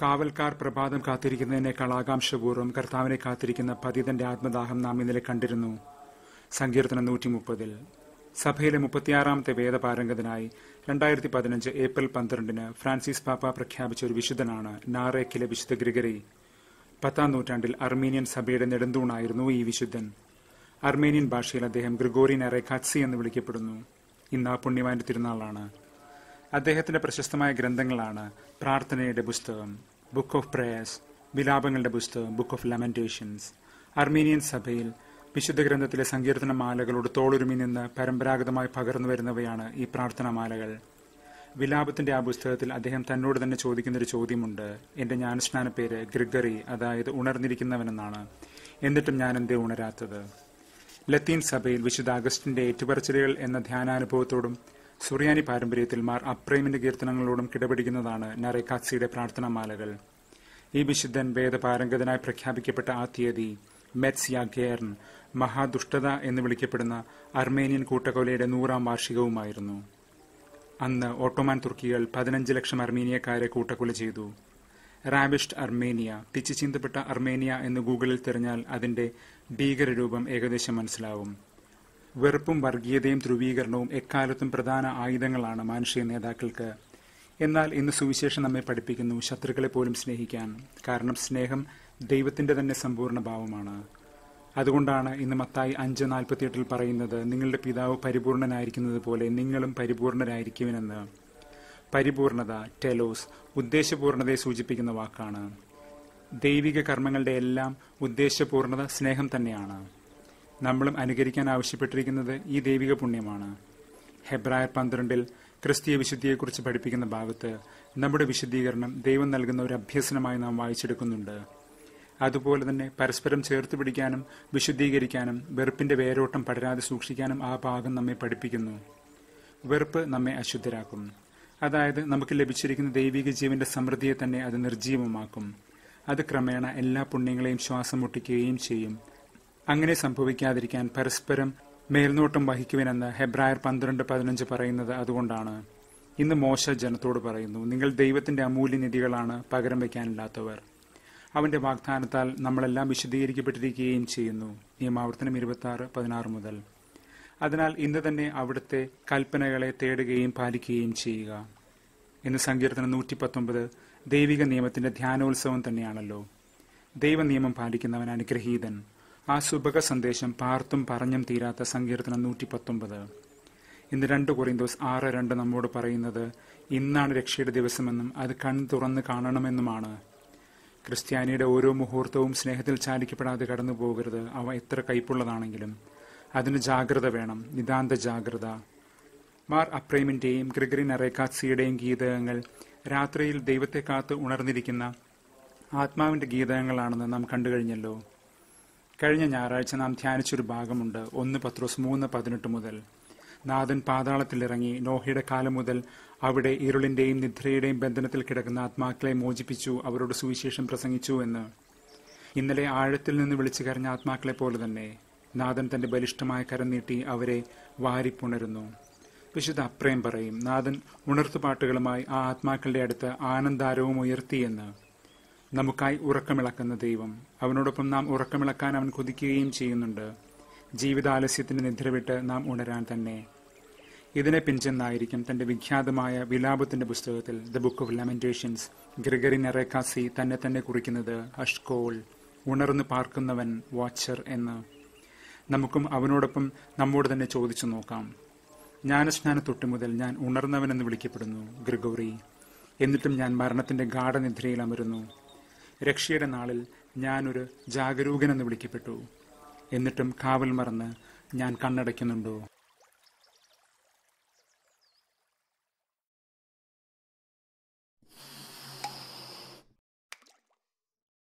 കാവൽക്കാർ പ്രഭാതം കാത്തിരിക്കുന്നതിനേക്കാൾ ആകാംക്ഷപൂർവ്വം കർത്താവിനെ കാത്തിരിക്കുന്ന പതിതന്റെ ആത്മദാഹം നാം ഇന്നലെ കണ്ടിരുന്നു സങ്കീർത്തനം നൂറ്റി മുപ്പതിൽ സഭയിലെ മുപ്പത്തിയാറാമത്തെ വേദപാരംഗതനായി രണ്ടായിരത്തി പതിനഞ്ച് ഏപ്രിൽ പന്ത്രണ്ടിന് ഫ്രാൻസിസ് പാപ്പ പ്രഖ്യാപിച്ച ഒരു വിശുദ്ധനാണ് നാറേക്കിലെ വിശുദ്ധ ഗ്രിഗറി പത്താം നൂറ്റാണ്ടിൽ അർമീനിയൻ സഭയുടെ നെടുന്തൂണായിരുന്നു ഈ വിശുദ്ധൻ അർമേനിയൻ ഭാഷയിൽ അദ്ദേഹം ഗ്രിഗോറിയൻ എറേഖാറ്റ്സി എന്ന് വിളിക്കപ്പെടുന്നു ഇന്ന് ആ പുണ്യവാന്റെ തിരുനാളാണ് അദ്ദേഹത്തിന്റെ പ്രശസ്തമായ ഗ്രന്ഥങ്ങളാണ് പ്രാർത്ഥനയുടെ പുസ്തകം ബുക്ക് ഓഫ് പ്രേയേഴ്സ് വിലാപങ്ങളുടെ പുസ്തകം ബുക്ക് ഓഫ് ലെമന്റേഷൻസ് അർമീനിയൻ സഭയിൽ വിശുദ്ധ ഗ്രന്ഥത്തിലെ സങ്കീർത്തന മാലകളോട് തോളുരുമി നിന്ന് പരമ്പരാഗതമായി പകർന്നു വരുന്നവയാണ് ഈ പ്രാർത്ഥനാമാലകൾ വിലാപത്തിന്റെ ആ പുസ്തകത്തിൽ അദ്ദേഹം തന്നോട് തന്നെ ചോദിക്കുന്നൊരു ചോദ്യമുണ്ട് എന്റെ ജ്ഞാനസ്നാന പേര് ഗ്രിഗറി അതായത് ഉണർന്നിരിക്കുന്നവനെന്നാണ് എന്നിട്ടും ഞാൻ എന്തേ ഉണരാത്തത് ലത്തീൻ സഭയിൽ വിശുദ്ധ അഗസ്റ്റിന്റെ ഏറ്റുപറച്ചിലുകൾ എന്ന ധ്യാനാനുഭവത്തോടും സുറിയാനി പാരമ്പര്യത്തിൽ മാർ അപ്രേമിന്റെ കീർത്തനങ്ങളോടും കിടപിടിക്കുന്നതാണ് നറേക്കാത്സിയുടെ പ്രാർത്ഥനാമാലകൾ ഈ വിശുദ്ധൻ വേദപാരംഗതനായി പ്രഖ്യാപിക്കപ്പെട്ട ആ തീയതി മെറ്റ്സ് യാഗേർൺ മഹാദുഷ്ടത എന്ന് വിളിക്കപ്പെടുന്ന അർമേനിയൻ കൂട്ടക്കൊലയുടെ നൂറാം വാർഷികവുമായിരുന്നു അന്ന് ഓട്ടോമാൻ തുർക്കികൾ പതിനഞ്ച് ലക്ഷം അർമേനിയക്കാരെ കൂട്ടക്കൊല ചെയ്തു റാബിഷ്ഡ് അർമേനിയ പിച്ചു ചീന്തപ്പെട്ട അർമേനിയ എന്ന് ഗൂഗിളിൽ തിരഞ്ഞാൽ അതിന്റെ ഭീകരരൂപം ഏകദേശം മനസ്സിലാവും വെറുപ്പും വർഗീയതയും ധ്രുവീകരണവും എക്കാലത്തും പ്രധാന ആയുധങ്ങളാണ് മാനുഷിക നേതാക്കൾക്ക് എന്നാൽ ഇന്ന് സുവിശേഷം നമ്മെ പഠിപ്പിക്കുന്നു ശത്രുക്കളെ പോലും സ്നേഹിക്കാൻ കാരണം സ്നേഹം ദൈവത്തിന്റെ തന്നെ സമ്പൂർണ്ണ ഭാവമാണ് അതുകൊണ്ടാണ് ഇന്ന് മത്തായി അഞ്ച് നാൽപ്പത്തിയെട്ടിൽ പറയുന്നത് നിങ്ങളുടെ പിതാവ് പരിപൂർണനായിരിക്കുന്നത് പോലെ നിങ്ങളും പരിപൂർണരായിരിക്കുമെന്ന് പരിപൂർണത ടെലോസ് ഉദ്ദേശപൂർണതയെ സൂചിപ്പിക്കുന്ന വാക്കാണ് ദൈവിക കർമ്മങ്ങളുടെ എല്ലാം ഉദ്ദേശപൂർണത സ്നേഹം തന്നെയാണ് നമ്മളും അനുകരിക്കാൻ ആവശ്യപ്പെട്ടിരിക്കുന്നത് ഈ ദൈവിക പുണ്യമാണ് ഹെബ്രായർ പന്ത്രണ്ടിൽ ക്രിസ്തീയ വിശുദ്ധിയെക്കുറിച്ച് പഠിപ്പിക്കുന്ന ഭാഗത്ത് നമ്മുടെ വിശുദ്ധീകരണം ദൈവം നൽകുന്ന ഒരു അഭ്യസനമായി നാം വായിച്ചെടുക്കുന്നുണ്ട് അതുപോലെ തന്നെ പരസ്പരം ചേർത്ത് പിടിക്കാനും വിശുദ്ധീകരിക്കാനും വെറുപ്പിന്റെ വേരോട്ടം പടരാതെ സൂക്ഷിക്കാനും ആ ഭാഗം നമ്മെ പഠിപ്പിക്കുന്നു വെറുപ്പ് നമ്മെ അശുദ്ധരാക്കും അതായത് നമുക്ക് ലഭിച്ചിരിക്കുന്ന ദൈവിക ജീവന്റെ സമൃദ്ധിയെ തന്നെ അത് നിർജീവമാക്കും അത് ക്രമേണ എല്ലാ പുണ്യങ്ങളെയും ശ്വാസം മുട്ടിക്കുകയും ചെയ്യും അങ്ങനെ സംഭവിക്കാതിരിക്കാൻ പരസ്പരം മേൽനോട്ടം വഹിക്കുവിനെന്ന് ഹെബ്രായർ പന്ത്രണ്ട് പതിനഞ്ച് പറയുന്നത് അതുകൊണ്ടാണ് ഇന്ന് മോശ ജനത്തോട് പറയുന്നു നിങ്ങൾ ദൈവത്തിന്റെ അമൂല്യനിധികളാണ് പകരം വയ്ക്കാനില്ലാത്തവർ അവന്റെ വാഗ്ദാനത്താൽ നമ്മളെല്ലാം വിശദീകരിക്കപ്പെട്ടിരിക്കുകയും ചെയ്യുന്നു നിയമാവർത്തനം ഇരുപത്തി ആറ് പതിനാറ് മുതൽ അതിനാൽ ഇന്ന് തന്നെ അവിടുത്തെ കൽപ്പനകളെ തേടുകയും പാലിക്കുകയും ചെയ്യുക ഇന്ന് സങ്കീർത്തനം നൂറ്റി പത്തൊമ്പത് ദൈവിക നിയമത്തിന്റെ ധ്യാനോത്സവം തന്നെയാണല്ലോ ദൈവനിയമം പാലിക്കുന്നവൻ അനുഗ്രഹീതൻ ആ സുഭക സന്ദേശം പാർത്തും പറഞ്ഞും തീരാത്ത സങ്കീർത്തനം നൂറ്റി പത്തൊമ്പത് ഇന്ന് രണ്ട് കൊറിന്തോസ് ആറ് രണ്ട് നമ്മോട് പറയുന്നത് ഇന്നാണ് രക്ഷയുടെ ദിവസമെന്നും അത് കൺ തുറന്ന് കാണണമെന്നുമാണ് ക്രിസ്ത്യാനിയുടെ ഓരോ മുഹൂർത്തവും സ്നേഹത്തിൽ ചാലിക്കപ്പെടാതെ കടന്നു പോകരുത് അവ എത്ര കൈപ്പുള്ളതാണെങ്കിലും അതിന് ജാഗ്രത വേണം നിതാന്ത ജാഗ്രത മാർ അപ്രേമിന്റെയും ഗ്രിഗറി നറേക്കാത്സിയുടെയും ഗീതകങ്ങൾ രാത്രിയിൽ ദൈവത്തെ കാത്ത് ഉണർന്നിരിക്കുന്ന ആത്മാവിന്റെ ഗീതകങ്ങളാണെന്ന് നാം കണ്ടുകഴിഞ്ഞല്ലോ കഴിഞ്ഞ ഞായറാഴ്ച നാം ധ്യാനിച്ചൊരു ഭാഗമുണ്ട് ഒന്ന് പത്രോസ് മൂന്ന് പതിനെട്ട് മുതൽ നാഥൻ പാതാളത്തിലിറങ്ങി നോഹയുടെ കാലം മുതൽ അവിടെ ഇരുളിന്റെയും നിദ്രയുടെയും ബന്ധനത്തിൽ കിടക്കുന്ന ആത്മാക്കളെ മോചിപ്പിച്ചു അവരോട് സുവിശേഷം പ്രസംഗിച്ചു എന്ന് ഇന്നലെ ആഴത്തിൽ നിന്ന് വിളിച്ചു കരഞ്ഞ ആത്മാക്കളെ പോലെ തന്നെ നാഥൻ തന്റെ ബലിഷ്ഠമായ കരം നീട്ടി അവരെ വാരിപ്പുണരുന്നു വിശുദ്ധ അപ്രയം പറയും നാഥൻ ഉണർത്തുപാട്ടുകളുമായി ആ ആത്മാക്കളുടെ അടുത്ത് ആനന്ദാരവും ഉയർത്തിയെന്ന് നമുക്കായി ഉറക്കമിളക്കുന്ന ദൈവം അവനോടൊപ്പം നാം ഉറക്കമിളക്കാൻ അവൻ കൊതിക്കുകയും ചെയ്യുന്നുണ്ട് ജീവിതാലസ്യത്തിന് നിദ്രവിട്ട് നാം ഉണരാൻ തന്നെ ഇതിനെ പിഞ്ചെന്നായിരിക്കും തന്റെ വിഖ്യാതമായ വിലാപത്തിന്റെ പുസ്തകത്തിൽ the book of lamentations Gregory Narekatsi തന്നെ തന്നെ കുറിക്കുന്നത് അഷ്കോൾ ഉണർന്നു പാർക്കുന്നവൻ വാച്ചർ എന്ന് നമുക്കും അവനോടൊപ്പം നമ്മോട് തന്നെ ചോദിച്ചു നോക്കാം ജ്ഞാനസ്നാന തൊട്ടു മുതൽ ഞാൻ ഉണർന്നവനെന്ന് വിളിക്കപ്പെടുന്നു ഗ്രിഗോറി എന്നിട്ടും ഞാൻ മരണത്തിന്റെ ഗാഠനിദ്രയിൽ അമരുന്നു രക്ഷയുടെ നാളിൽ ഞാനൊരു ജാഗരൂകനെന്ന് വിളിക്കപ്പെട്ടു എന്നിട്ടും കാവൽ മറന്ന് ഞാൻ കണ്ണടയ്ക്കുന്നുണ്ടോ